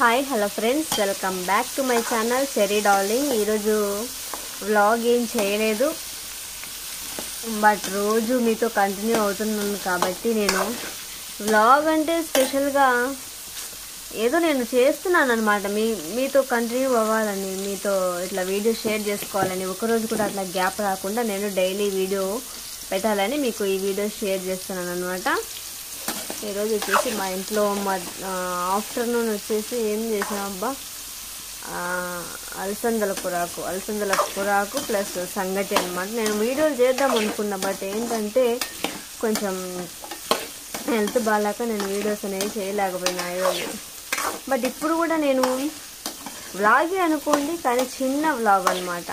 Hi hello friends welcome back to my channel Cherry darling ఈరోజు vlog ఏం చేయలేదు but రోజు మీతో కంటిన్యూ అవుతున్నాను కాబట్టి నేను వ్లాగ్ అంటే స్పెషల్గా ఏదో నేను చేస్తున్నాను అనమాట మీ మీతో కంటిన్యూ అవ్వాలని మీతో ఇట్లా వీడియో షేర్ చేసుకోవాలని ఒకరోజు కూడా అట్లా గ్యాప్ రాకుండా నేను డైలీ వీడియో పెట్టాలని మీకు ఈ వీడియో షేర్ చేస్తున్నాను అనమాట ఈరోజు వచ్చేసి మా ఇంట్లో ఆఫ్టర్నూన్ వచ్చేసి ఏం చేసాం అబ్బా ఆ, అలసందల కూరాకు అలసందల కూరాకు ప్లస్ సంగటి అనమాట నేను వీడియోలు చేద్దాం అనుకున్నా బట్ ఏంటంటే కొంచెం హెల్త్ బాగాలేక నేను వీడియోస్ అనేవి చేయలేకపోయినా ఈరోజు బట్ ఇప్పుడు కూడా నేను వ్లాగే అనుకోండి కానీ చిన్న వ్లాగ్ అనమాట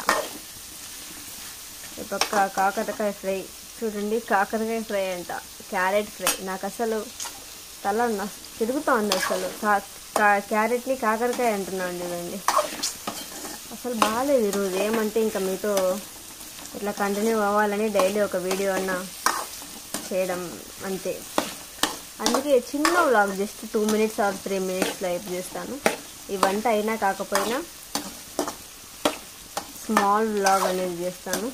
ఈ పక్క కాకరకాయ ఫ్రై చూడండి కాకరకాయ ఫ్రై అంట క్యారెట్ ఫ్రై నాకు అసలు తల న- తిరుగుతోంది అసలు కా- కా- క్యారెట్ని కాకరకాయ అంటున్నాను చూడండి అసలు బాగాలేదు ఈరోజు ఏమంటే ఇంకా మీతో ఇట్లా కంటిన్యూ అవ్వాలని డైలీ ఒక వీడియో అన్న చేయడం అంతే అందుకే చిన్న vlog just two minutes or three minutes live చేస్తాను ఈ వంట అయినా కాకపోయినా స్మాల్ వ్లాగ్ అనేది చేస్తాను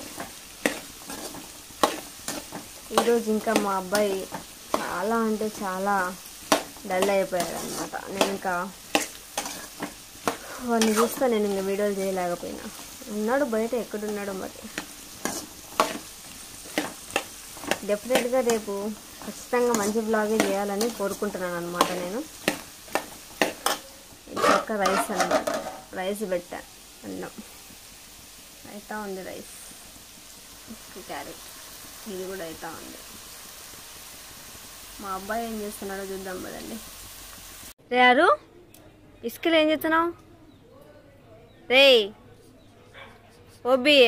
ఈరోజు ఇంకా మా అబ్బాయి చాలా అంటే చాలా డల్ అయిపోయాడు అనమాట నేను ఇంకా వాడిని చూస్తే నేను ఇంకా వీడియోలు చేయలేకపోయినా ఉన్నాడు బయట ఎక్కడున్నాడో మరి డెఫినెట్గా రేపు ఖచ్చితంగా మంచి బ్లాగే చేయాలని కోరుకుంటున్నాను అనమాట నేను ఇది ఒక రైస్ అనమాట రైస్ పెట్టా అన్నం అయితా ఉంది రైస్ క్యారెట్ ఇది కూడా అవుతా ఉంది మా అబ్బాయి ఏం చేస్తున్నాడో చూద్దాం కదండి రే అరు ఇసుకలు ఏం చేస్తున్నావు రే ఓబి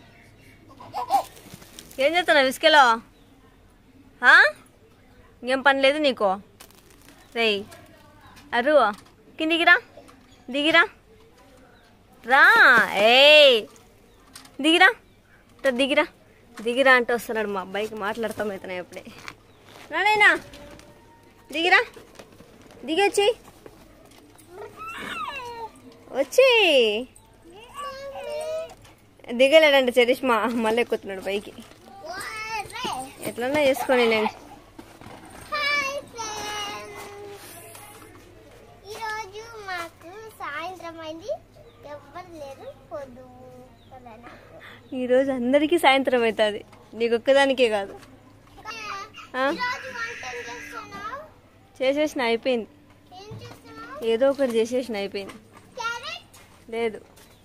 ఏం చేస్తున్నావు ఇసుకలో ఆ? ఇంకేం పని లేదు నీకు రే అరు కిందికిరా దిగిరా రా ఏయ్ దిగిరా ఇట్ట దిగిరా దిగిరా అంటే వస్తున్నాడు మా అబ్బాయికి మాట్లాడతాం అవుతున్నాయి అప్పుడే రానైనా దిగిరా దిగి వచ్చి వచ్చి దిగలేడంటే చరిష్మా మళ్ళీ ఎక్కుతున్నాడు పైకి ఎట్లన్నా చేసుకొని నేను హాయ్ ఫ్రెండ్స్ ఈరోజు మాకు సాయంత్రం అయింది ఎవ్వరు లేరు పొద్దు కదా నాకు ఈరోజు అందరికీ సాయంత్రం అవుతుంది నీకు ఒక్కదానికే కాదు ఆ? ఈరోజు వంట ఏం చేస్తున్నావు చేసేసిన అయిపోయింది ఏం చేస్తున్నావు ఏదో ఒకటి చేసేసిన అయిపోయింది క్యారెట్ లేదు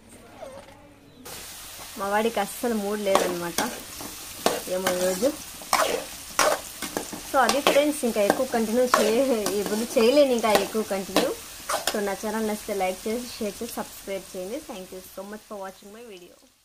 మా వాడికి అస్సలు మూడ్ లేదనమాట ఏమో ఈరోజు సో అది ఫ్రెండ్స్ ఇంకా ఎక్కువ కంటిన్యూ చేయ ఇప్పుడు చేయలేను ఇంకా ఎక్కువ కంటిన్యూ సో నా ఛానల్ నచ్చితే లైక్ చేసి షేర్ చేసి సబ్స్క్రైబ్ చేయండి thank you so much for watching my video